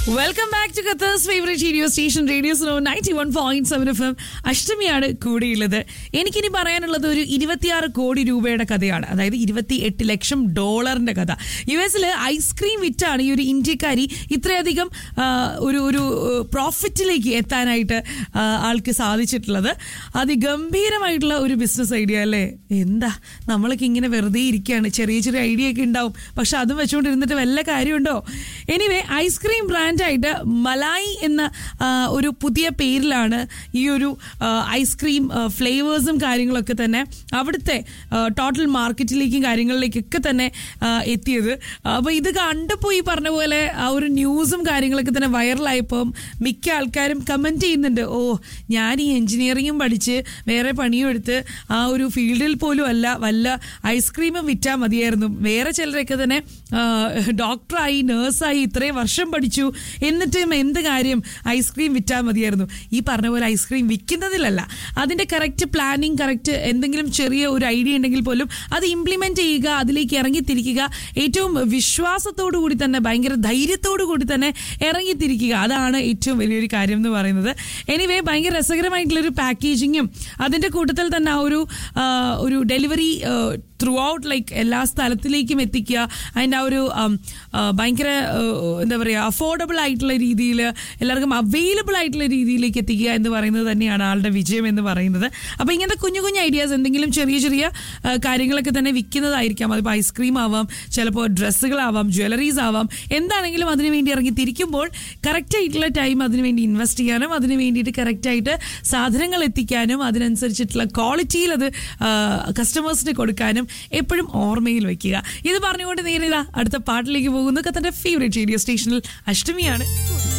welcome back to Qatar's favourite radio station radio slow ninety one point seven F M അഷ്ടമിയാണ് കൂടിയുള്ളത് എനിക്കിനി പറയാനുള്ളത് ഒരു ഇരുപത്തിയാറ് കോടി രൂപയുടെ കഥയാണ് അതായത് ഇരുപത്തി എട്ട് ലക്ഷം ഡോളറിന്റെ കഥ യു എസിൽ ഐസ്ക്രീം വിറ്റാണ് ഈ ഒരു ഇന്ത്യക്കാരി ഇത്രയധികം ആ, ഒരു ഒരു പ്രോഫിറ്റിലേക്ക് എത്താനായിട്ട് ആ, ആൾക്ക് സാധിച്ചിട്ടുള്ളത് അതിഗംഭീരമായിട്ടുള്ള ഒരു ബിസിനസ് ഐഡിയ അല്ലേ എന്താ നമ്മളൊക്കെ ഇങ്ങനെ വെറുതെ ഇരിക്കുകയാണ് ചെറിയ ചെറിയ ഐഡിയ ഒക്കെ ഉണ്ടാവും പക്ഷെ അതും വെച്ചുകൊണ്ടിരുന്നിട്ട് വല്ല കാര്യമുണ്ടോ എനിവേ ഐസ്ക്രീം ബ്രാൻഡായിട്ട് മലായി എന്ന ആ, ഒരു പുതിയ പേരിലാണ് ഈ ഒരു ആ, ഐസ്ക്രീം ആ, ഫ്ലേവേഴ്സും കാര്യങ്ങളൊക്കെ തന്നെ അവിടുത്തെ ആ, ടോട്ടൽ മാർക്കറ്റിലേക്കും കാര്യങ്ങളിലേക്കൊക്കെ തന്നെ ആ, എത്തിയത് അപ്പോൾ ഇത് കണ്ടപ്പോൾ ഈ പറഞ്ഞ പോലെ ആ ഒരു ന്യൂസും കാര്യങ്ങളൊക്കെ തന്നെ വൈറലായപ്പം മിക്ക ആൾക്കാരും കമൻറ്റ് ചെയ്യുന്നുണ്ട് ഓ ഞാൻ ഈ എഞ്ചിനീയറിംഗും പഠിച്ച് വേറെ പണിയും എടുത്ത് ആ ഒരു ഫീൽഡിൽ പോലും അല്ല വല്ല ഐസ്ക്രീമും വിറ്റാൽ മതിയായിരുന്നു വേറെ ചിലരൊക്കെ തന്നെ ആ, ഡോക്ടറായി നേഴ്സായി ഇത്രയും വർഷം പഠിച്ചു എന്നിട്ടും എന്ത് കാര്യം ഐസ്ക്രീം വിറ്റാൽ മതിയായിരുന്നു ഈ പറഞ്ഞ പോലെ ഐസ്ക്രീം വിൽക്കുന്നതിലല്ല അതിൻ്റെ കറക്റ്റ് പ്ലാനിങ് കറക്റ്റ് എന്തെങ്കിലും ചെറിയ ഒരു ഐഡിയ ഉണ്ടെങ്കിൽ പോലും അത് ഇംപ്ലിമെന്റ് ചെയ്യുക അതിലേക്ക് ഇറങ്ങിത്തിരിക്കുക ഏറ്റവും വിശ്വാസത്തോടു കൂടി തന്നെ ഭയങ്കര ധൈര്യത്തോടു കൂടി തന്നെ ഇറങ്ങിത്തിരിക്കുക അതാണ് ഏറ്റവും വലിയൊരു കാര്യം എന്ന് പറയുന്നത് എനിവേ ഭയങ്കര രസകരമായിട്ടുള്ള ഒരു പാക്കേജിങ്ങും അതിൻ്റെ കൂട്ടത്തിൽ തന്നെ ആ ഒരു ആ, ഒരു ഡെലിവറി ത്രൂ ഔട്ട് ലൈക്ക് എല്ലാ സ്ഥലത്തിലേക്കും എത്തിക്കുക അതിൻ്റെ ആ ഒരു ഉം, ആ, ഭയങ്കര ആ, എന്താ പറയുക അഫോർഡബിൾ ആയിട്ടുള്ള രീതിയിൽ എല്ലാവർക്കും അവൈലബിൾ ആയിട്ടുള്ള രീതിയിലേക്ക് എത്തിക്കുക എന്ന് പറയുന്നത് തന്നെയാണ് ആളുടെ വിജയം എന്ന് പറയുന്നത് അപ്പോൾ ഇങ്ങനത്തെ കുഞ്ഞു കുഞ്ഞു ഐഡിയാസ് എന്തെങ്കിലും ചെറിയ ചെറിയ ആ, കാര്യങ്ങളൊക്കെ തന്നെ വിൽക്കുന്നതായിരിക്കാം അതിപ്പോൾ ഐസ്ക്രീം ആവാം ചിലപ്പോൾ ഡ്രസ്സുകളാവാം ജ്വല്ലറീസ് ആവാം എന്താണെങ്കിലും അതിനു വേണ്ടി ഇറങ്ങി തിരിക്കുമ്പോൾ കറക്റ്റ് ആയിട്ടുള്ള ടൈം അതിനു വേണ്ടി ഇൻവെസ്റ്റ് ചെയ്യാനും അതിന് വേണ്ടിയിട്ട് കറക്റ്റായിട്ട് സാധനങ്ങൾ എത്തിക്കാനും അതിനനുസരിച്ചിട്ടുള്ള ക്വാളിറ്റിയിൽ അത് കസ്റ്റമേഴ്സിന് കൊടുക്കാനും എപ്പോഴും ഓർമ്മയിൽ വെക്കുക ഇത് പറഞ്ഞുകൊണ്ട് നേരിടാ അടുത്ത പാട്ടിലേക്ക് പോകുന്നു കത്തന്റെ ഫേവറേറ്റ് റേഡിയോ സ്റ്റേഷനിൽ അഷ്ടമിയാണ്